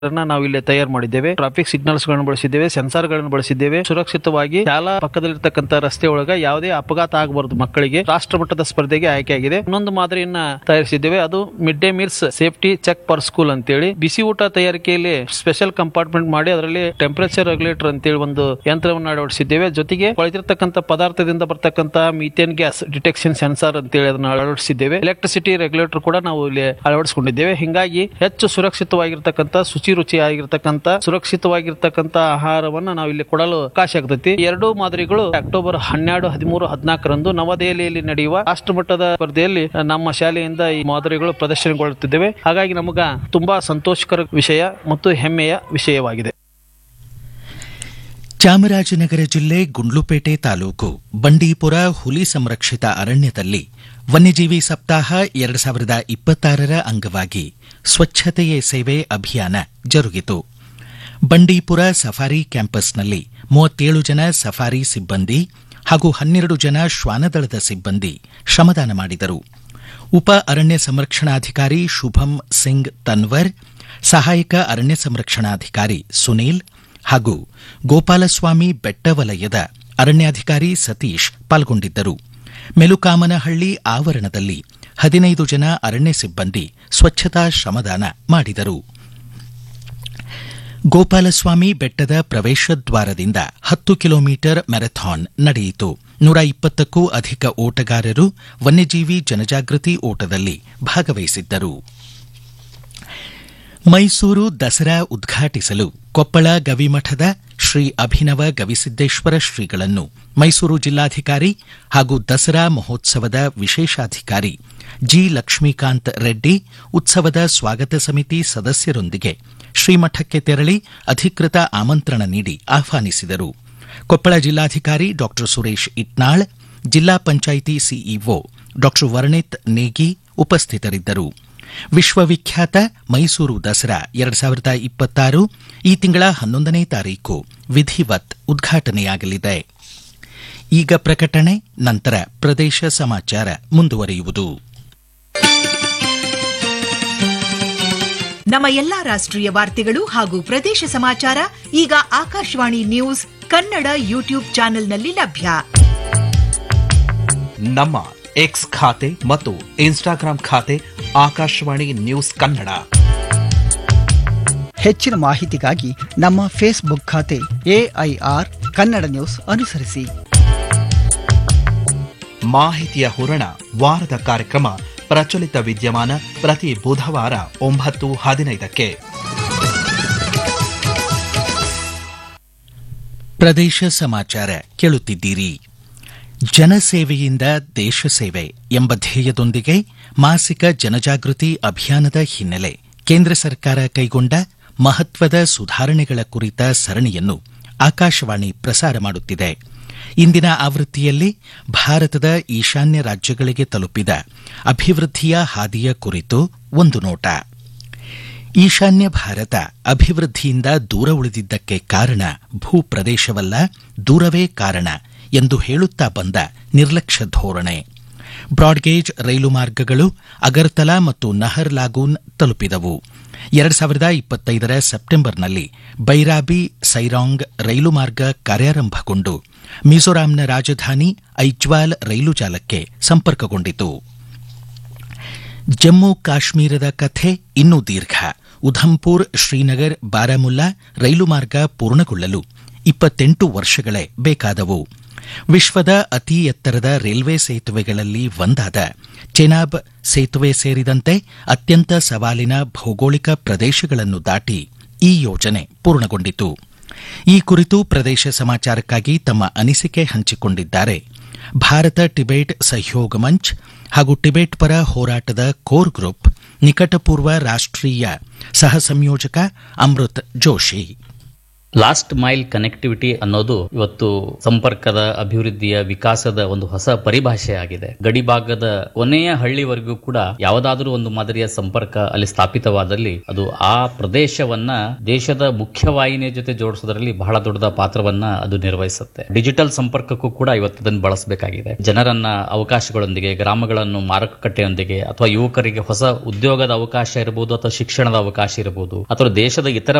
ಅನ್ನ ನಾವು ಇಲ್ಲಿ ತಯಾರು ಮಾಡಿದ್ದೇವೆ ಟ್ರಾಫಿಕ್ ಸಿಗ್ನಲ್ಸ್ ಗಳನ್ನು ಬಳಸಿದ್ದೇವೆ ಸೆನ್ಸಾರ್ ಗಳನ್ನು ಬಳಸಿದ್ದೇವೆ ಸುರಕ್ಷಿತವಾಗಿ ಶಾಲಾ ಪಕ್ಕದಲ್ಲಿರ್ತಕ್ಕಂಥ ರಸ್ತೆ ಒಳಗ ಯಾವುದೇ ಅಪಘಾತ ಆಗಬಾರದು ಮಕ್ಕಳಿಗೆ ರಾಷ್ಟ್ರ ಮಟ್ಟದ ಸ್ಪರ್ಧೆಗೆ ಆಯ್ಕೆಯಾಗಿದೆ ಇನ್ನೊಂದು ಮಾದರಿಯನ್ನ ತಯಾರಿಸಿದ್ದೇವೆ ಅದು mid day meals safety check per school ಅಂತೇಳಿ ಬಿಸಿ ಊಟ ತಯಾರಿಕೆಯಲ್ಲಿ ಸ್ಪೆಷಲ್ ಕಂಪಾರ್ಟ್ಮೆಂಟ್ ಮಾಡಿ ಅದರಲ್ಲಿ ಟೆಂಪರೇಚರ್ ರೆಗ್ಯುಲೇಟರ್ ಅಂತೇಳಿ ಒಂದು ಯಂತ್ರವನ್ನು ಅಳವಡಿಸಿದ್ದೇವೆ ಜೊತೆಗೆ ಕೊಳೆತಿರ್ತಕ್ಕಂಥ ಪದಾರ್ಥದಿಂದ ಬರ್ತಕ್ಕಂಥ ಮೀಥೇನ್ ಗ್ಯಾಸ್ ಡಿಟೆಕ್ಷನ್ ಸೆನ್ಸಾರ್ ಅಂತೇಳಿ ಅದನ್ನ ಅಳವಡಿಸಿದ್ದೇವೆ ಎಲೆಕ್ಟ್ರಿಸಿಟಿ ರೆಗ್ಯುಲೇಟರ್ ಕೂಡ ನಾವು ಇಲ್ಲಿ ಅಳವಡಿಸಿಕೊಂಡಿದ್ದೇವೆ ಹಿಂಗಾಗಿ ಹೆಚ್ಚು ಸುರಕ್ಷಿತವಾಗಿರ್ತಕ್ಕಂಥ ಶುಚಿ ರುಚಿಯಾಗಿರ್ತಕ್ಕಂಥ ಸುರಕ್ಷಿತವಾಗಿರ್ತಕ್ಕಂಥ ಆಹಾರವನ್ನ ನಾವು ಇಲ್ಲಿ ಕೊಡಲು ಅವಕಾಶ ಆಗ್ತೈತಿ ಎರಡು ಮಾದರಿಗಳು ಅಕ್ಟೋಬರ್ ಹನ್ನೆರಡು ಹದಿಮೂರು ಹದಿನಾಲ್ಕರಂದು ನವದೆಹಲಿಯಲ್ಲಿ ನಡೆಯುವ ರಾಷ್ಟ್ರಮಟ್ಟದ ಸ್ಪರ್ಧೆಯಲ್ಲಿ ನಮ್ಮ ಶಾಲೆಯಿಂದ ಈ ಮಾದರಿಗಳು ಪ್ರದರ್ಶನಗೊಳ್ಳುತ್ತಿದ್ದೇವೆ ಹಾಗಾಗಿ ನಮಗ ತುಂಬಾ ಸಂತೋಷಕರ ವಿಷಯ ಮತ್ತು ಹೆಮ್ಮೆಯ ವಿಷಯವಾಗಿದೆ ಚಾಮರಾಜನಗರ ಜಿಲ್ಲೆ ಗುಂಡ್ಲುಪೇಟೆ ತಾಲೂಕು ಬಂಡೀಪುರ ಹುಲಿ ಸಂರಕ್ಷಿತ ಅರಣ್ಯದಲ್ಲಿ ವನ್ಯಜೀವಿ ಸಪ್ತಾಹ ಎರಡು ಸಾವಿರದ ಇಪ್ಪತ್ತಾರರ ಅಂಗವಾಗಿ ಸ್ವಚ್ಛತೆಯೇ ಸೇವೆ ಅಭಿಯಾನ ಜರುಗಿತು ಬಂಡೀಪುರ ಸಫಾರಿ ಕ್ಯಾಂಪಸ್ನಲ್ಲಿ ಮೂವತ್ತೇಳು ಜನ ಸಫಾರಿ ಸಿಬ್ಬಂದಿ ಹಾಗೂ ಹನ್ನೆರಡು ಜನ ಶ್ವಾನದಳದ ಸಿಬ್ಬಂದಿ ಶ್ರಮದಾನ ಮಾಡಿದರು ಉಪ ಅರಣ್ಯ ಸಂರಕ್ಷಣಾಧಿಕಾರಿ ಶುಭಂ ಸಿಂಗ್ ತನ್ವರ್ ಸಹಾಯಕ ಅರಣ್ಯ ಸಂರಕ್ಷಣಾಧಿಕಾರಿ ಸುನೀಲ್ ಹಾಗೂ ಗೋಪಾಲಸ್ವಾಮಿ ಬೆಟ್ಟವಲಯದ ಅರಣ್ಯಾಧಿಕಾರಿ ಸತೀಶ್ ಪಾಲ್ಗೊಂಡಿದ್ದರು ಮೆಲುಕಾಮನಹಳ್ಳಿ ಆವರಣದಲ್ಲಿ ಹದಿನೈದು ಜನ ಅರಣ್ಯ ಸಿಬ್ಬಂದಿ ಸ್ವಚ್ಛತಾ ಶ್ರಮದಾನ ಮಾಡಿದರು ಗೋಪಾಲಸ್ವಾಮಿ ಬೆಟ್ಟದ ಪ್ರವೇಶ ದ್ವಾರದಿಂದ ಹತ್ತು ಕಿಲೋಮೀಟರ್ ಮ್ಯಾರಥಾನ್ ನಡೆಯಿತು ನೂರ ಇಪ್ಪತ್ತಕ್ಕೂ ಅಧಿಕ ಓಟಗಾರರು ವನ್ಯಜೀವಿ ಜನಜಾಗೃತಿ ಓಟದಲ್ಲಿ ಭಾಗವಹಿಸಿದ್ದರು ಮೈಸೂರು ದಸರಾ ಉದ್ಘಾಟಿಸಲು ಕೊಪ್ಪಳ ಗವಿಮಠದ ಶ್ರೀ ಅಭಿನವ ಗವಿಸಿದ್ದೇಶ್ವರ ಶ್ರೀಗಳನ್ನು ಮೈಸೂರು ಜಿಲ್ಲಾಧಿಕಾರಿ ಹಾಗೂ ದಸರಾ ಮಹೋತ್ಸವದ ವಿಶೇಷಾಧಿಕಾರಿ ಜಿ ಲಕ್ಷ್ಮೀಕಾಂತ್ ರೆಡ್ಡಿ ಉತ್ಸವದ ಸ್ವಾಗತ ಸಮಿತಿ ಸದಸ್ಯರೊಂದಿಗೆ ಶ್ರೀಮಠಕ್ಕೆ ತೆರಳಿ ಅಧಿಕೃತ ಆಮಂತ್ರಣ ನೀಡಿ ಆಹ್ವಾನಿಸಿದರು ಕೊಪ್ಪಳ ಜಿಲ್ಲಾಧಿಕಾರಿ ಡಾ ಸುರೇಶ್ ಇಟ್ನಾಳ್ ಜಿಲ್ಲಾ ಪಂಚಾಯಿತಿ ಸಿಇಒ ಡಾ ವರ್ಣಿತ್ ನೇಗಿ ಉಪಸ್ಥಿತರಿದ್ದರು ವಿಶ್ವವಿಖ್ಯಾತ ಮೈಸೂರು ದಸರಾ ಎರಡು ಸಾವಿರದ ಇಪ್ಪತ್ತಾರು ಈ ತಿಂಗಳ ಹನ್ನೊಂದನೇ ತಾರೀಕು ವಿಧಿವತ್ ಉದ್ಘಾಟನೆಯಾಗಲಿದೆ ಈಗ ಪ್ರಕಟಣೆ ನಂತರ ಪ್ರದೇಶ ಸಮಾಚಾರ ಮುಂದುವರಿಯುವುದು ನಮ್ಮ ಎಲ್ಲಾ ರಾಷ್ಟ್ರೀಯ ವಾರ್ತೆಗಳು ಹಾಗೂ ಪ್ರದೇಶ ಸಮಾಚಾರ ಈಗ ಆಕಾಶವಾಣಿ ನ್ಯೂಸ್ ಕನ್ನಡ ಯೂಟ್ಯೂಬ್ ಚಾನೆಲ್ನಲ್ಲಿ ಲಭ್ಯ ನಮ್ಮ ಎಕ್ಸ್ ಖಾತೆ ಮತ್ತು ಇನ್ಸ್ಟಾಗ್ರಾಂ ಖಾತೆ ಆಕಾಶವಾಣಿ ನ್ಯೂಸ್ ಕನ್ನಡ ಹೆಚ್ಚಿನ ಮಾಹಿತಿಗಾಗಿ ನಮ್ಮ ಫೇಸ್ಬುಕ್ ಖಾತೆ ಎಐಆರ್ ಕನ್ನಡ ನ್ಯೂಸ್ ಅನುಸರಿಸಿ ಮಾಹಿತಿಯ ಹೂರಣ ವಾರದ ಕಾರ್ಯಕ್ರಮ ಪ್ರಚಲಿತ ವಿದ್ಯಮಾನ ಪ್ರತಿ ಬುಧವಾರ ಒಂಬತ್ತು ಹದಿನೈದಕ್ಕೆ ಪ್ರದೇಶ ಸಮಾಚಾರ ಕೇಳುತ್ತಿದ್ದೀರಿ ಜನಸೇವೆಯಿಂದ ದೇಶ ಸೇವೆ ಎಂಬ ಧ್ಯೇಯದೊಂದಿಗೆ ಮಾಸಿಕ ಜನಜಾಗೃತಿ ಅಭಿಯಾನದ ಹಿನ್ನೆಲೆ ಕೇಂದ್ರ ಸರ್ಕಾರ ಕೈಗೊಂಡ ಮಹತ್ವದ ಸುಧಾರಣೆಗಳ ಕುರಿತ ಸರಣಿಯನ್ನು ಆಕಾಶವಾಣಿ ಪ್ರಸಾರ ಮಾಡುತ್ತಿದೆ ಇಂದಿನ ಆವೃತ್ತಿಯಲ್ಲಿ ಭಾರತದ ಈಶಾನ್ಯ ರಾಜ್ಯಗಳಿಗೆ ತಲುಪಿದ ಅಭಿವೃದ್ಧಿಯ ಹಾದಿಯ ಕುರಿತು ಒಂದು ನೋಟ ಈಶಾನ್ಯ ಭಾರತ ಅಭಿವೃದ್ಧಿಯಿಂದ ದೂರ ಉಳಿದಿದ್ದಕ್ಕೆ ಕಾರಣ ಭೂಪ್ರದೇಶವಲ್ಲ ದೂರವೇ ಕಾರಣ ಎಂದು ಹೇಳುತ್ತಾ ಬಂದ ನಿರ್ಲಕ್ಷ್ಯ ಧೋರಣೆ ಬ್ರಾಡ್ಗೇಜ್ ರೈಲು ಮಾರ್ಗಗಳು ಅಗರ್ತಲಾ ಮತ್ತು ನಹರ್ ಲಾಗೂನ್ ತಲುಪಿದವು ಎರಡು ಸಾವಿರದ ಇಪ್ಪತ್ತೈದರ ಸೆಪ್ಟೆಂಬರ್ನಲ್ಲಿ ಬೈರಾಬಿ ಸೈರಾಂಗ್ ರೈಲು ಮಾರ್ಗ ಕಾರ್ಯಾರಂಭಗೊಂಡು ಮಿಜೋರಾಂನ ರಾಜಧಾನಿ ಐಜ್ವಾಲ್ ರೈಲು ಜಾಲಕ್ಕೆ ಸಂಪರ್ಕಗೊಂಡಿತು ಜಮ್ಮು ಕಾಶ್ಮೀರದ ಕಥೆ ಇನ್ನೂ ದೀರ್ಘ ಉಧಂಪುರ್ ಶ್ರೀನಗರ್ ಬಾರಾಮುಲ್ಲಾ ರೈಲು ಮಾರ್ಗ ಪೂರ್ಣಗೊಳ್ಳಲು ಇಪ್ಪತ್ತೆಂಟು ವರ್ಷಗಳೇ ಬೇಕಾದವು ವಿಶ್ವದ ಅತಿ ಎತ್ತರದ ರೈಲ್ವೆ ಸೇತುವೆಗಳಲ್ಲಿ ಒಂದಾದ ಚೆನಾಬ್ ಸೇತುವೆ ಸೇರಿದಂತೆ ಅತ್ಯಂತ ಸವಾಲಿನ ಭೌಗೋಳಿಕ ಪ್ರದೇಶಗಳನ್ನು ದಾಟಿ ಈ ಯೋಜನೆ ಪೂರ್ಣಗೊಂಡಿತು ಈ ಕುರಿತು ಪ್ರದೇಶ ಸಮಾಚಾರಕ್ಕಾಗಿ ತಮ್ಮ ಅನಿಸಿಕೆ ಹಂಚಿಕೊಂಡಿದ್ದಾರೆ ಭಾರತ ಟಿಬೆಟ್ ಸಹಯೋಗ ಮಂಚ್ ಹಾಗೂ ಟಿಬೆಟ್ ಪರ ಹೋರಾಟದ ಕೋರ್ ಗ್ರೂಪ್ ನಿಕಟಪೂರ್ವ ರಾಷ್ಟ್ರೀಯ ಸಹ ಸಂಯೋಜಕ Amrit Joshi last mile connectivity ಅನ್ನೋದು ಇವತ್ತು ಸಂಪರ್ಕದ ಅಭಿವೃದ್ಧಿಯ ವಿಕಾಸದ ಒಂದು ಹೊಸ ಪರಿಭಾಷೆ ಆಗಿದೆ ಗಡಿ ಭಾಗದ ಕೊನೆಯ ಹಳ್ಳಿವರೆಗೂ ಕೂಡ ಯಾವುದಾದ್ರೂ ಒಂದು ಮಾದರಿಯ ಸಂಪರ್ಕ ಅಲ್ಲಿ ಸ್ಥಾಪಿತವಾದಲ್ಲಿ ಅದು ಆ ಪ್ರದೇಶವನ್ನ ದೇಶದ ಮುಖ್ಯವಾಹಿನಿಯ ಜೊತೆ ಜೋಡಿಸೋದ್ರಲ್ಲಿ ಬಹಳ ದೊಡ್ಡ ಪಾತ್ರವನ್ನ ಅದು ನಿರ್ವಹಿಸುತ್ತೆ ಡಿಜಿಟಲ್ ಸಂಪರ್ಕಕ್ಕೂ ಕೂಡ ಇವತ್ತು ಅದನ್ನು ಬಳಸಬೇಕಾಗಿದೆ ಜನರನ್ನ ಅವಕಾಶಗಳೊಂದಿಗೆ ಗ್ರಾಮಗಳನ್ನು ಮಾರುಕಟ್ಟೆಯೊಂದಿಗೆ ಅಥವಾ ಯುವಕರಿಗೆ ಹೊಸ ಉದ್ಯೋಗದ ಅವಕಾಶ ಇರಬಹುದು ಅಥವಾ ಶಿಕ್ಷಣದ ಅವಕಾಶ ಇರಬಹುದು ಅಥವಾ ದೇಶದ ಇತರ